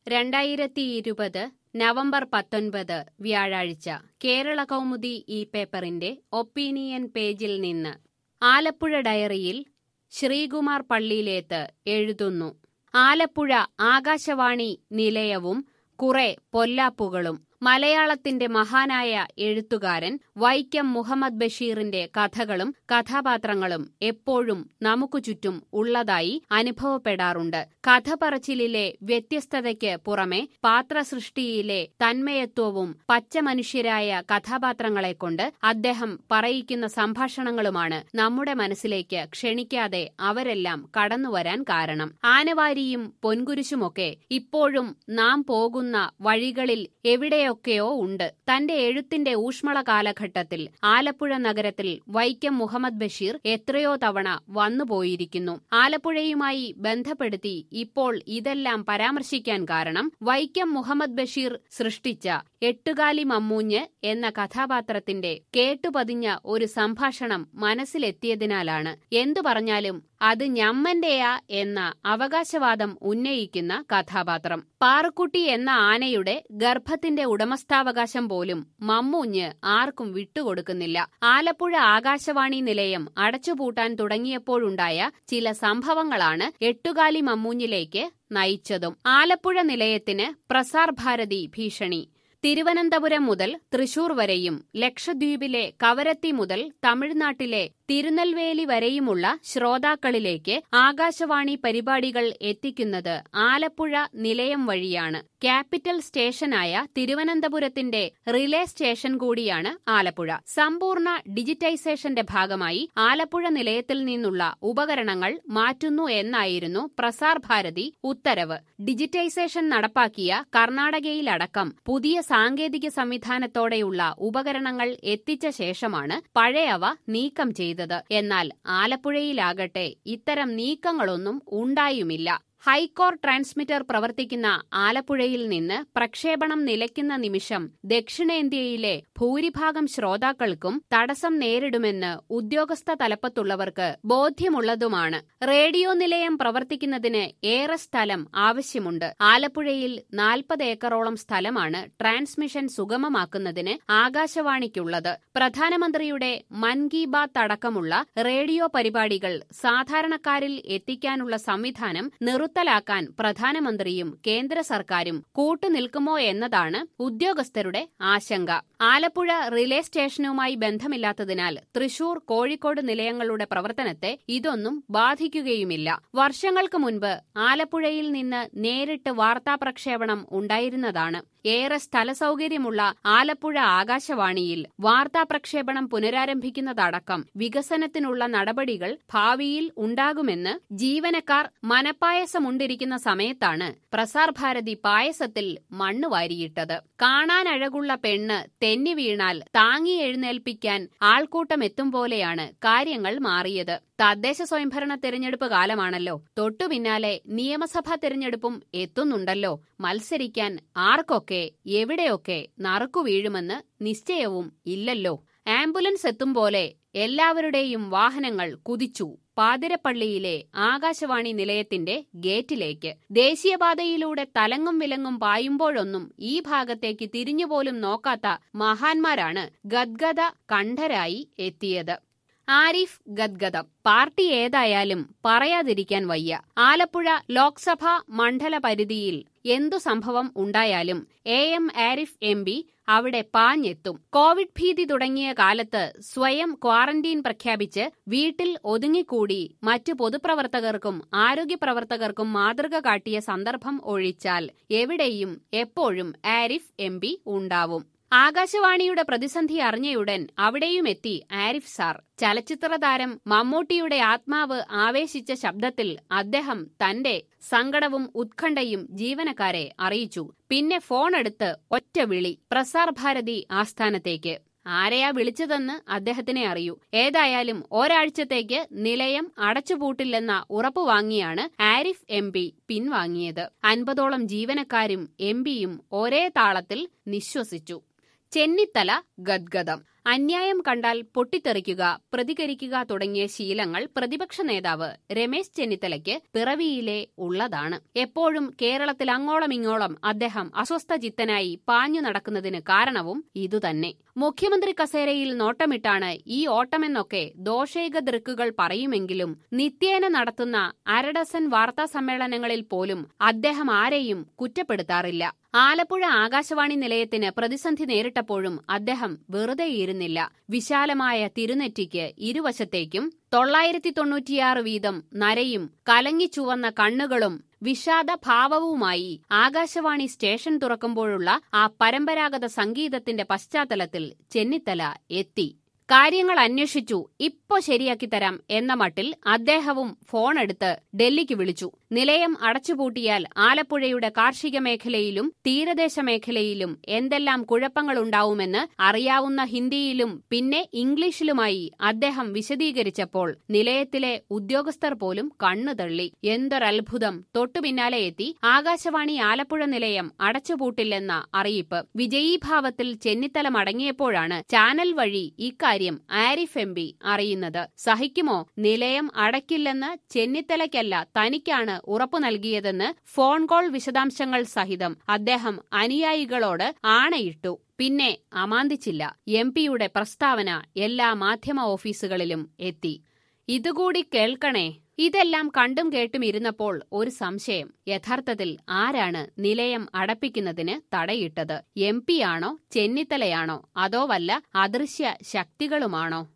രണ്ടായിരത്തി ഇരുപത് നവംബർ പത്തൊൻപത് വ്യാഴാഴ്ച കേരള കൗമുദി ഈ പേപ്പറിന്റെ ഒപ്പീനിയൻ പേജിൽ നിന്ന് ആലപ്പുഴ ഡയറിയിൽ ശ്രീകുമാർ പള്ളിയിലേത്ത് എഴുതുന്നു ആലപ്പുഴ ആകാശവാണി നിലയവും കുറെ പൊല്ലാപ്പുകളും മലയാളത്തിന്റെ മഹാനായ എഴുത്തുകാരൻ വൈക്കം മുഹമ്മദ് ബഷീറിന്റെ കഥകളും കഥാപാത്രങ്ങളും എപ്പോഴും നമുക്കു ചുറ്റും ഉള്ളതായി അനുഭവപ്പെടാറുണ്ട് കഥ പറച്ചിലിലെ വ്യത്യസ്തതയ്ക്ക് പുറമെ പാത്രസൃഷ്ടിയിലെ തന്മയത്വവും പച്ചമനുഷ്യരായ കഥാപാത്രങ്ങളെക്കൊണ്ട് അദ്ദേഹം പറയിക്കുന്ന സംഭാഷണങ്ങളുമാണ് നമ്മുടെ മനസ്സിലേക്ക് ക്ഷണിക്കാതെ അവരെല്ലാം കടന്നുവരാൻ കാരണം ആനവാരിയും പൊൻകുരിശുമൊക്കെ ഇപ്പോഴും നാം പോകുന്ന വഴികളിൽ എവിടെയൊക്കെയോ ഉണ്ട് തന്റെ എഴുത്തിന്റെ ഊഷ്മള കാലഘട്ടത്തിൽ ആലപ്പുഴ നഗരത്തിൽ വൈക്കം മുഹമ്മദ് ബഷീർ എത്രയോ തവണ വന്നുപോയിരിക്കുന്നു ആലപ്പുഴയുമായി ബന്ധപ്പെടുത്തി ഇപ്പോൾ ഇതെല്ലാം പരാമർശിക്കാൻ കാരണം വൈക്കം മുഹമ്മദ് ബഷീർ സൃഷ്ടിച്ച എട്ടുകാലി മമ്മൂഞ്ഞ് എന്ന കഥാപാത്രത്തിന്റെ കേട്ടുപതിഞ്ഞ ഒരു സംഭാഷണം മനസ്സിലെത്തിയതിനാലാണ് എന്തു പറഞ്ഞാലും അത് ഞമ്മന്റെയാ എന്ന അവകാശവാദം ഉന്നയിക്കുന്ന കഥാപാത്രം പാറുക്കുട്ടി എന്ന ആനയുടെ ഗർഭത്തിന്റെ ഉടമസ്ഥാവകാശം പോലും മമ്മൂഞ്ഞ് ആർക്കും വിട്ടുകൊടുക്കുന്നില്ല ആലപ്പുഴ ആകാശവാണി നിലയം അടച്ചുപൂട്ടാൻ തുടങ്ങിയപ്പോഴുണ്ടായ ചില സംഭവങ്ങളാണ് എട്ടുകാലി മമ്മൂഞ്ഞിലേക്ക് നയിച്ചതും ആലപ്പുഴ നിലയത്തിന് പ്രസാർ ഭാരതി ഭീഷണി തിരുവനന്തപുരം മുതൽ തൃശൂർ വരെയും ലക്ഷദ്വീപിലെ കവരത്തി മുതൽ തമിഴ്നാട്ടിലെ തിരുനെൽവേലി വരെയുമുള്ള ശ്രോതാക്കളിലേക്ക് ആകാശവാണി പരിപാടികൾ എത്തിക്കുന്നത് ആലപ്പുഴ നിലയം വഴിയാണ് ക്യാപിറ്റൽ സ്റ്റേഷനായ തിരുവനന്തപുരത്തിന്റെ റിലേ സ്റ്റേഷൻ കൂടിയാണ് ആലപ്പുഴ സമ്പൂർണ്ണ ഡിജിറ്റൈസേഷന്റെ ഭാഗമായി ആലപ്പുഴ നിലയത്തിൽ നിന്നുള്ള ഉപകരണങ്ങൾ മാറ്റുന്നു എന്നായിരുന്നു പ്രസാർ ഭാരതി ഉത്തരവ് ഡിജിറ്റൈസേഷൻ നടപ്പാക്കിയ കർണാടകയിലടക്കം പുതിയ സാങ്കേതിക സംവിധാനത്തോടെയുള്ള ഉപകരണങ്ങൾ എത്തിച്ച ശേഷമാണ് പഴയവ നീക്കം ചെയ്തത് എന്നാൽ ആലപ്പുഴയിലാകട്ടെ ഇത്തരം നീക്കങ്ങളൊന്നും ഉണ്ടായുമില്ല ഹൈക്കോർ ട്രാൻസ്മിറ്റർ പ്രവർത്തിക്കുന്ന ആലപ്പുഴയിൽ നിന്ന് പ്രക്ഷേപണം നിലയ്ക്കുന്ന നിമിഷം ദക്ഷിണേന്ത്യയിലെ ഭൂരിഭാഗം ശ്രോതാക്കൾക്കും തടസ്സം നേരിടുമെന്ന് ഉദ്യോഗസ്ഥ തലപ്പത്തുള്ളവർക്ക് ബോധ്യമുള്ളതുമാണ് റേഡിയോ നിലയം പ്രവർത്തിക്കുന്നതിന് ഏറെ സ്ഥലം ആവശ്യമുണ്ട് ആലപ്പുഴയിൽ നാൽപ്പത് ഏക്കറോളം സ്ഥലമാണ് ട്രാൻസ്മിഷൻ സുഗമമാക്കുന്നതിന് ആകാശവാണിക്കുള്ളത് പ്രധാനമന്ത്രിയുടെ മൻ കി ബാത്ത് അടക്കമുള്ള റേഡിയോ പരിപാടികൾ സാധാരണക്കാരിൽ എത്തിക്കാനുള്ള സംവിധാനം നിർത്തലാക്കാൻ പ്രധാനമന്ത്രിയും കേന്ദ്ര സർക്കാരും കൂട്ടുനിൽക്കുമോ എന്നതാണ് ഉദ്യോഗസ്ഥരുടെ ആശങ്ക ആലപ്പുഴ റിലേ സ്റ്റേഷനുമായി ബന്ധമില്ലാത്തതിനാൽ തൃശൂർ കോഴിക്കോട് നിലയങ്ങളുടെ പ്രവർത്തനത്തെ ഇതൊന്നും ബാധിക്കുകയുമില്ല വർഷങ്ങൾക്ക് മുൻപ് ആലപ്പുഴയിൽ നിന്ന് നേരിട്ട് വാർത്താ പ്രക്ഷേപണം ഉണ്ടായിരുന്നതാണ് ഏറെ സ്ഥലസൗകര്യമുള്ള ആലപ്പുഴ ആകാശവാണിയിൽ വാർത്താ പ്രക്ഷേപണം പുനരാരംഭിക്കുന്നതടക്കം വികസനത്തിനുള്ള നടപടികൾ ഭാവിയിൽ ഉണ്ടാകുമെന്ന് ജീവനക്കാർ മനപ്പായസമുണ്ടിരിക്കുന്ന സമയത്താണ് പ്രസാർ ഭാരതി പായസത്തിൽ മണ്ണ് വാരിയിട്ടത് കാണാനഴകുള്ള പെണ്ണ് തെന്നി വീണാൽ താങ്ങി എഴുന്നേൽപ്പിക്കാൻ ആൾക്കൂട്ടം എത്തും പോലെയാണ് കാര്യങ്ങൾ മാറിയത് തദ്ദേശ സ്വയംഭരണ തെരഞ്ഞെടുപ്പ് കാലമാണല്ലോ തൊട്ടു പിന്നാലെ നിയമസഭാ തെരഞ്ഞെടുപ്പും എത്തുന്നുണ്ടല്ലോ മത്സരിക്കാൻ ആർക്കൊക്കെ എവിടെയൊക്കെ നറുക്കു വീഴുമെന്ന് നിശ്ചയവും ഇല്ലല്ലോ ആംബുലൻസ് എത്തും പോലെ എല്ലാവരുടെയും വാഹനങ്ങൾ കുതിച്ചു പാതിരപ്പള്ളിയിലെ ആകാശവാണി നിലയത്തിന്റെ ഗേറ്റിലേക്ക് ദേശീയപാതയിലൂടെ തലങ്ങും വിലങ്ങും പായുമ്പോഴൊന്നും ഈ ഭാഗത്തേക്ക് തിരിഞ്ഞുപോലും നോക്കാത്ത മഹാന്മാരാണ് ഗദ്ഗത കണ്ഠരായി എത്തിയത് ആരിഫ് ഗദ്ഗതം പാർട്ടി ഏതായാലും പറയാതിരിക്കാൻ വയ്യ ആലപ്പുഴ ലോക്സഭാ മണ്ഡല പരിധിയിൽ എന്തു സംഭവം ഉണ്ടായാലും A M Arif M P അവിടെ പാഞ്ഞെത്തും കോവിഡ് ഭീതി തുടങ്ങിയ കാലത്ത് സ്വയം ക്വാറന്റീൻ പ്രഖ്യാപിച്ച് വീട്ടിൽ ഒതുങ്ങിക്കൂടി മറ്റു പൊതുപ്രവർത്തകർക്കും ആരോഗ്യപ്രവർത്തകർക്കും മാതൃക കാട്ടിയ സന്ദർഭം ഒഴിച്ചാൽ എവിടെയും എപ്പോഴും ആരിഫ് എം ഉണ്ടാവും ആകാശവാണിയുടെ പ്രതിസന്ധി അറിഞ്ഞയുടൻ അവിടെയും എത്തി ആരിഫ് സാർ ചലച്ചിത്ര താരം മമ്മൂട്ടിയുടെ ആത്മാവ് ആവേശിച്ച ശബ്ദത്തിൽ അദ്ദേഹം തന്റെ സങ്കടവും ഉത്കണ്ഠയും ജീവനക്കാരെ അറിയിച്ചു പിന്നെ ഫോൺ എടുത്ത് ഒറ്റ വിളി പ്രസാർ ഭാരതി ആസ്ഥാനത്തേക്ക് ആരെയാ വിളിച്ചതെന്ന് അദ്ദേഹത്തിനെ അറിയൂ ഏതായാലും ഒരാഴ്ചത്തേക്ക് നിലയം അടച്ചുപൂട്ടില്ലെന്ന ഉറപ്പു വാങ്ങിയാണ് ആരിഫ് എം പി പിൻവാങ്ങിയത് അൻപതോളം ജീവനക്കാരും എം പിയും ഒരേ താളത്തിൽ നിശ്വസിച്ചു ചെന്നിത്തല ഗദ്ഗതം അന്യായം കണ്ടാൽ പൊട്ടിത്തെറിക്കുക പ്രതികരിക്കുക തുടങ്ങിയ ശീലങ്ങൾ പ്രതിപക്ഷ നേതാവ് രമേശ് ചെന്നിത്തലയ്ക്ക് പിറവിയിലെ ഉള്ളതാണ് എപ്പോഴും കേരളത്തിൽ അങ്ങോളം ഇങ്ങോളം അദ്ദേഹം അസ്വസ്ഥചിത്തനായി പാഞ്ഞു നടക്കുന്നതിന് കാരണവും ഇതുതന്നെ മുഖ്യമന്ത്രി കസേരയിൽ നോട്ടമിട്ടാണ് ഈ ഓട്ടമെന്നൊക്കെ ദോഷൈക ദൃക്കുകൾ പറയുമെങ്കിലും നിത്യേന നടത്തുന്ന അരഡസൻ വാർത്താ സമ്മേളനങ്ങളിൽ പോലും അദ്ദേഹം ആരെയും കുറ്റപ്പെടുത്താറില്ല ആലപ്പുഴ ആകാശവാണി നിലയത്തിന് പ്രതിസന്ധി നേരിട്ടപ്പോഴും അദ്ദേഹം വെറുതെയിരുന്നില്ല വിശാലമായ തിരുനെറ്റിക്ക് ഇരുവശത്തേക്കും തൊള്ളായിരത്തി തൊണ്ണൂറ്റിയാറ് വീതം നരയും കലങ്ങിച്ചുവന്ന കണ്ണുകളും വിഷാദ ഭാവവുമായി ആകാശവാണി സ്റ്റേഷൻ തുറക്കുമ്പോഴുള്ള ആ പരമ്പരാഗത സംഗീതത്തിന്റെ പശ്ചാത്തലത്തിൽ ചെന്നിത്തല എത്തി കാര്യങ്ങൾ അന്വേഷിച്ചു ഇപ്പൊ ശരിയാക്കി തരാം എന്ന മട്ടിൽ അദ്ദേഹവും ഫോണെടുത്ത് ഡൽഹിക്ക് വിളിച്ചു നിലയം അടച്ചുപൂട്ടിയാൽ ആലപ്പുഴയുടെ കാർഷിക മേഖലയിലും തീരദേശ മേഖലയിലും എന്തെല്ലാം കുഴപ്പങ്ങളുണ്ടാവുമെന്ന് അറിയാവുന്ന ഹിന്ദിയിലും പിന്നെ ഇംഗ്ലീഷിലുമായി അദ്ദേഹം വിശദീകരിച്ചപ്പോൾ നിലയത്തിലെ ഉദ്യോഗസ്ഥർ പോലും കണ്ണു തള്ളി എന്തൊരത്ഭുതം തൊട്ടു പിന്നാലെ എത്തി ആകാശവാണി ആലപ്പുഴ നിലയം അടച്ചുപൂട്ടില്ലെന്ന അറിയിപ്പ് വിജയീഭാവത്തിൽ ചെന്നിത്തല മടങ്ങിയപ്പോഴാണ് ചാനൽ വഴി ഇക്കാര്യം ആരിഫ് എം പി അറിയുന്നത് സഹിക്കുമോ നിലയം അടയ്ക്കില്ലെന്ന് ചെന്നിത്തലയ്ക്കല്ല തനിക്കാണ് ഉറപ്പു നൽകിയതെന്ന് ഫോൺ കോൾ വിശദാംശങ്ങൾ സഹിതം അദ്ദേഹം അനുയായികളോട് ആണയിട്ടു പിന്നെ അമാന്തിച്ചില്ല എം പിയുടെ പ്രസ്താവന എല്ലാ മാധ്യമ ഓഫീസുകളിലും എത്തി ഇതുകൂടി കേൾക്കണേ ഇതെല്ലാം കണ്ടും കേട്ടും ഇരുന്നപ്പോൾ ഒരു സംശയം യഥാർത്ഥത്തിൽ ആരാണ് നിലയം അടപ്പിക്കുന്നതിന് തടയിട്ടത് എം ആണോ ചെന്നിത്തലയാണോ അതോ വല്ല അദൃശ്യ ശക്തികളുമാണോ